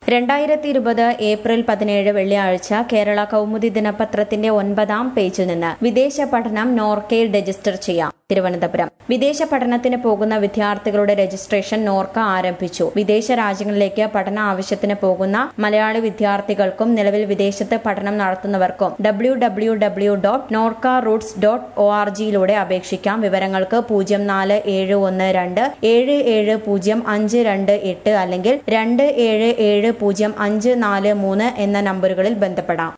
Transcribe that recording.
രണ്ടായിരത്തി ഇരുപത് ഏപ്രിൽ പതിനേഴ് വെള്ളിയാഴ്ച കേരള കൗമുദി ദിനപത്രത്തിന്റെ ഒൻപതാം പേജിൽ നിന്ന് വിദേശ പഠനം നോർക്കയിൽ രജിസ്റ്റർ ചെയ്യാം തിരുവനന്തപുരം വിദേശ പഠനത്തിന് പോകുന്ന വിദ്യാർത്ഥികളുടെ രജിസ്ട്രേഷൻ നോർക്ക ആരംഭിച്ചു വിദേശ രാജ്യങ്ങളിലേക്ക് പഠന ആവശ്യത്തിന് പോകുന്ന മലയാളി വിദ്യാർത്ഥികൾക്കും നിലവിൽ വിദേശത്ത് പഠനം നടത്തുന്നവർക്കും W W W dot Norka roots dot O R ജിയിലൂടെ അപേക്ഷിക്കാം വിവരങ്ങൾക്ക് പൂജ്യം നാല് ഏഴ് ഒന്ന് രണ്ട് ഏഴ് ഏഴ് പൂജ്യം അഞ്ച് രണ്ട് എട്ട് അല്ലെങ്കിൽ രണ്ട് ഏഴ് ഏഴ് പൂജ്യം അഞ്ച് നാല് മൂന്ന് എന്ന നമ്പറുകളിൽ ബന്ധപ്പെടാം